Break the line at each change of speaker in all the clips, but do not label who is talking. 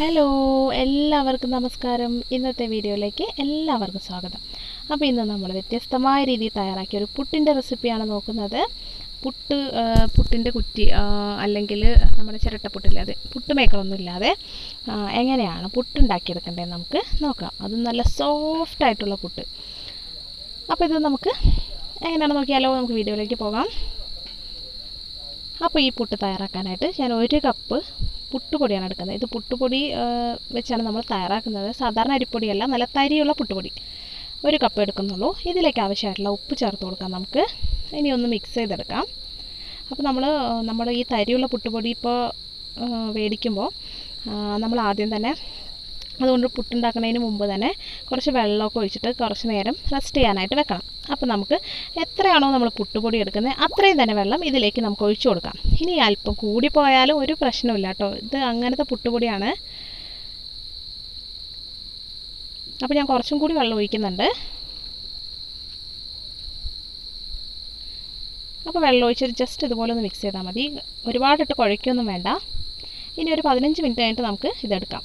hello എല്ലാവർക്കും നമസ്കാരം ഇന്നത്തെ വീഡിയോയിലേക്ക് എല്ലാവർക്കും സ്വാഗതം അപ്പോൾ ഇന്ന് നമ്മൾ വ്യത്യസ്തമായ രീതിയിൽ തയ്യാറാക്കിയ ഒരു പുട്ടിൻ്റെ റെസിപ്പിയാണ് നോക്കുന്നത് പുട്ട് ആ, പുട്ടിൻ്റെ കുറ്റി ആ, അല്ലെങ്കിൽ നമ്മുടെ ചിരട്ടപ്പുട്ടില്ലേ അത് പുട്ട് മേക്കറൊന്നും ഇല്ലാതെ ആ, എങ്ങനെയാണ് പുട്ടുണ്ടാക്കിയെടുക്കേണ്ടത് നമുക്ക് നോക്കാം അത് നല്ല സോഫ്റ്റ് ആയിട്ടുള്ള പുട്ട് അപ്പോൾ ഇത് നമുക്ക് എങ്ങനെയാണ് നോക്കിയാലോ നമുക്ക് വീഡിയോയിലേക്ക് പോകാം അപ്പോൾ ഈ പുട്ട് തയ്യാറാക്കാനായിട്ട് ഞാൻ ഒരു കപ്പ് പുട്ടുപൊടിയാണ് എടുക്കുന്നത് ഇത് പുട്ടുപൊടി ആ, വെച്ചാണ് നമ്മൾ തയ്യാറാക്കുന്നത് സാധാരണ അരിപ്പൊടിയല്ല നല്ല തരിയുള്ള പുട്ടുപൊടി ഒരു കപ്പ് എടുക്കുന്നുള്ളൂ ഇതിലേക്ക് ആവശ്യമായിട്ടുള്ള ഉപ്പ് ചേർത്ത് കൊടുക്കാം നമുക്ക് ഇനി ഒന്ന് മിക്സ് ചെയ്തെടുക്കാം അപ്പോൾ നമ്മൾ നമ്മുടെ ഈ തരിയുള്ള പുട്ടുപൊടി ഇപ്പോൾ മേടിക്കുമ്പോൾ നമ്മൾ ആദ്യം തന്നെ അതുകൊണ്ട് പുട്ടുണ്ടാക്കുന്നതിന് മുമ്പ് തന്നെ കുറച്ച് വെള്ളമൊക്കെ ഒഴിച്ചിട്ട് കുറച്ച് നേരം റെസ്റ്റ് ചെയ്യാനായിട്ട് വെക്കണം അപ്പോൾ നമുക്ക് എത്രയാണോ നമ്മൾ പുട്ടുപൊടി എടുക്കുന്നത് അത്രയും തന്നെ വെള്ളം ഇതിലേക്ക് നമുക്ക് ഒഴിച്ചു കൊടുക്കാം ഇനി അല്പം കൂടിപ്പോയാലും ഒരു പ്രശ്നമില്ല കേട്ടോ ഇത് അങ്ങനത്തെ പുട്ടുപൊടിയാണ് അപ്പോൾ ഞാൻ കുറച്ചും കൂടി വെള്ളം ഒഴിക്കുന്നുണ്ട് അപ്പോൾ വെള്ളം ഒഴിച്ചിട്ട് ജസ്റ്റ് ഇതുപോലെ ഒന്ന് മിക്സ് ചെയ്താൽ മതി ഒരുപാടിട്ട് കുഴയ്ക്കൊന്നും വേണ്ട ഇനി ഒരു പതിനഞ്ച് മിനിറ്റ് കഴിഞ്ഞിട്ട് നമുക്ക് ഇതെടുക്കാം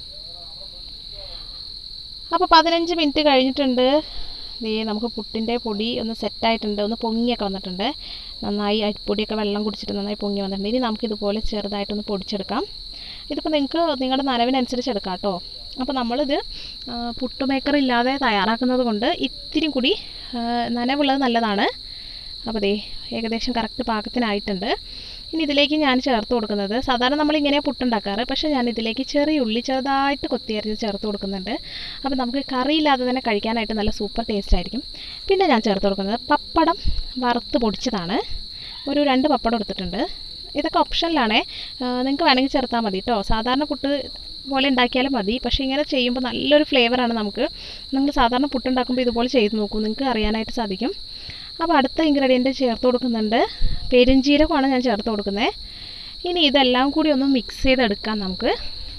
അപ്പോൾ പതിനഞ്ച് മിനിറ്റ് കഴിഞ്ഞിട്ടുണ്ട് ദേ നമുക്ക് പുട്ടിൻ്റെ പൊടി ഒന്ന് സെറ്റായിട്ടുണ്ട് ഒന്ന് പൊങ്ങിയൊക്കെ വന്നിട്ടുണ്ട് നന്നായി അരിപ്പൊടിയൊക്കെ വെള്ളം കുടിച്ചിട്ട് നന്നായി പൊങ്ങി വന്നിട്ടുണ്ട് ഇനി നമുക്കിതുപോലെ ചെറുതായിട്ടൊന്ന് പൊടിച്ചെടുക്കാം ഇതിപ്പോൾ നിങ്ങൾക്ക് നിങ്ങളുടെ നനവിനനുസരിച്ച് എടുക്കാം കേട്ടോ അപ്പോൾ നമ്മളിത് ആ, പുട്ടുമേക്കർ ഇല്ലാതെ തയ്യാറാക്കുന്നത് കൊണ്ട് ഇത്തിരി കൂടി ആ, നനവുള്ളത് നല്ലതാണ് അപ്പോൾ ദേ ഏകദേശം കറക്റ്റ് പാകത്തിനായിട്ടുണ്ട് ഇനി ഇതിലേക്ക് ഞാൻ ചേർത്ത് കൊടുക്കുന്നത് സാധാരണ നമ്മൾ ഇങ്ങനെയാണ് പുട്ടുണ്ടാക്കാറ് പക്ഷേ ഞാൻ ഇതിലേക്ക് ചെറിയ ഉള്ളി ചെറുതായിട്ട് കൊത്തിയരിഞ്ഞ് ചേർത്ത് കൊടുക്കുന്നുണ്ട് അപ്പോൾ നമുക്ക് കറിയില്ലാതെ തന്നെ കഴിക്കാനായിട്ട് നല്ല സൂപ്പർ ടേസ്റ്റ് ആയിരിക്കും പിന്നെ ഞാൻ ചേർത്ത് കൊടുക്കുന്നത് പപ്പടം വറുത്ത് പൊടിച്ചതാണ് ഒരു രണ്ട് പപ്പടം എടുത്തിട്ടുണ്ട് ഇതൊക്കെ ഓപ്ഷനിലാണേ നിങ്ങൾക്ക് വേണമെങ്കിൽ ചേർത്താൽ മതി കേട്ടോ സാധാരണ പുട്ട് പോലെ ഉണ്ടാക്കിയാലും മതി പക്ഷേ ഇങ്ങനെ ചെയ്യുമ്പോൾ നല്ലൊരു ഫ്ലേവറാണ് നമുക്ക് നിങ്ങൾ സാധാരണ പുട്ടുണ്ടാക്കുമ്പോൾ ഇതുപോലെ ചെയ്ത് നോക്കൂ നിങ്ങൾക്ക് അറിയാനായിട്ട് സാധിക്കും അപ്പോൾ അടുത്ത ഇൻഗ്രീഡിയൻറ്റ് ചേർത്ത് കൊടുക്കുന്നുണ്ട് പെരുംജീരകമാണ് ഞാൻ ചേർത്ത് കൊടുക്കുന്നത് ഇനി ഇതെല്ലാം കൂടി ഒന്ന് മിക്സ് ചെയ്തെടുക്കാം നമുക്ക്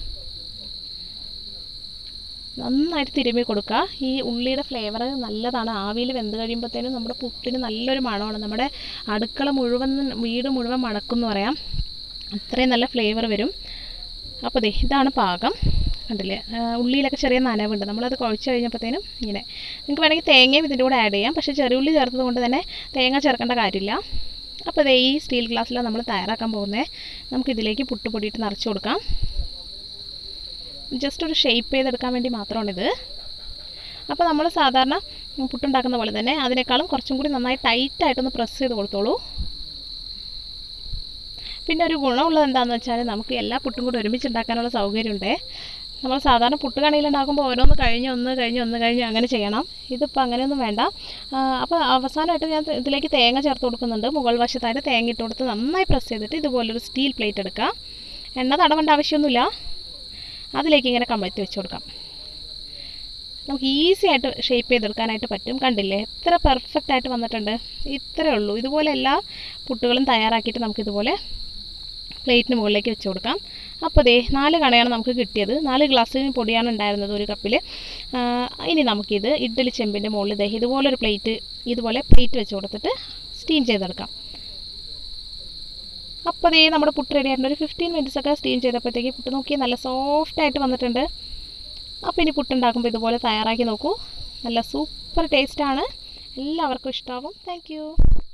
നന്നായിട്ട് തിരുമ്മി കൊടുക്കുക ഈ ഉള്ളിയുടെ ഫ്ലേവർ നല്ലതാണ് ആവിയിൽ വെന്ത് കഴിയുമ്പോഴത്തേനും നമ്മുടെ പുട്ടിന് നല്ലൊരു മണമാണ് നമ്മുടെ അടുക്കള മുഴുവൻ വീട് മുഴുവൻ മണക്കും എന്ന് പറയാം അത്രയും നല്ല ഫ്ലേവർ വരും അപ്പോൾ ദേ ഇതാണ് പാകം കണ്ടില്ലേ ആ, ഉള്ളിയിലൊക്കെ ചെറിയ നനവുണ്ട് നമ്മളത് കുഴച്ച് കഴിഞ്ഞപ്പോഴത്തേനും ഇങ്ങനെ നിങ്ങൾക്ക് വേണമെങ്കിൽ തേങ്ങയും ഇതിൻ്റെ കൂടെ ആഡ് ചെയ്യാം പക്ഷേ ചെറിയ ഉള്ളി ചേർത്തത് കൊണ്ട് തന്നെ തേങ്ങ ചേർക്കേണ്ട കാര്യമില്ല അപ്പോൾ ദേ ഈ സ്റ്റീൽ ഗ്ലാസ്സിലാണ് നമ്മൾ തയ്യാറാക്കാൻ പോകുന്നത് നമുക്കിതിലേക്ക് പുട്ടുപൊടിയിട്ട് നിറച്ച് കൊടുക്കാം ജസ്റ്റ് ഒരു ഷേപ്പ് ചെയ്തെടുക്കാൻ വേണ്ടി മാത്രമാണിത് അപ്പോൾ നമ്മൾ സാധാരണ പുട്ടുണ്ടാക്കുന്ന പോലെ തന്നെ അതിനേക്കാളും കുറച്ചും കൂടി നന്നായി ടൈറ്റായിട്ടൊന്ന് പ്രസ് ചെയ്ത് കൊടുത്തോളൂ പിന്നെ ഒരു ഗുണമുള്ളത് എന്താണെന്ന് വെച്ചാൽ നമുക്ക് എല്ലാ പുട്ടും കൂടി ഒരുമിച്ച് ഉണ്ടാക്കാനുള്ള സൗകര്യമുണ്ട് നമ്മൾ സാധാരണ പുട്ട് കണിയിലുണ്ടാക്കുമ്പോൾ ഓരോന്ന് കഴിഞ്ഞ് ഒന്ന് കഴിഞ്ഞ് ഒന്ന് കഴിഞ്ഞ് അങ്ങനെ ചെയ്യണം ഇതിപ്പോൾ അങ്ങനെയൊന്നും വേണ്ട ആ, അപ്പോൾ അവസാനമായിട്ട് ഞാൻ ഇതിലേക്ക് തേങ്ങ ചേർത്ത് കൊടുക്കുന്നുണ്ട് മുകൾ വശത്തായിട്ട് തേങ്ങ ഇട്ട് കൊടുത്ത് നന്നായി പ്രസ് ചെയ്തിട്ട് ഇതുപോലൊരു സ്റ്റീൽ പ്ലേറ്റ് എടുക്കുക എണ്ണ തടവേണ്ട ആവശ്യമൊന്നുമില്ല അതിലേക്ക് ഇങ്ങനെ കമഴ്ത്തി വെച്ച് കൊടുക്കാം നമുക്ക് ഈസി ആയിട്ട് ഷേപ്പ് ചെയ്തെടുക്കാനായിട്ട് പറ്റും കണ്ടില്ലേ എത്ര പെർഫെക്റ്റ് ആയിട്ട് വന്നിട്ടുണ്ട് ഇത്രയേ ഉള്ളൂ ഇതുപോലെ എല്ലാ പുട്ടുകളും തയ്യാറാക്കിയിട്ട് നമുക്കിതുപോലെ പ്ലേറ്റിന് മുകളിലേക്ക് വെച്ച് കൊടുക്കാം അപ്പോൾ ദേ നാല് കണയാണ് നമുക്ക് കിട്ടിയത് നാല് ഗ്ലാസ് പൊടിയാണ് ഉണ്ടായിരുന്നത് ഒരു കപ്പിൽ ഇനി നമുക്കിത് ഇഡ്ഡലി ചെമ്പിൻ്റെ മുകളിൽ ദേ ഇതുപോലൊരു പ്ലേറ്റ് ഇതുപോലെ പ്ലേറ്റ് വെച്ച് കൊടുത്തിട്ട് സ്റ്റീം ചെയ്തെടുക്കാം അപ്പോൾ ദേ നമ്മുടെ പുട്ട് റെഡി ആയിട്ടുണ്ട് ഒരു ഫിഫ്റ്റീൻ മിനിറ്റ്സ് ഒക്കെ സ്റ്റീം ചെയ്തപ്പോഴത്തേക്ക് പുട്ട് നോക്കി നല്ല സോഫ്റ്റ് ആയിട്ട് വന്നിട്ടുണ്ട് അപ്പോൾ ഇനി പുട്ടുണ്ടാക്കുമ്പോൾ ഇതുപോലെ തയ്യാറാക്കി നോക്കൂ നല്ല സൂപ്പർ ടേസ്റ്റാണ് എല്ലാവർക്കും ഇഷ്ടമാവും താങ്ക്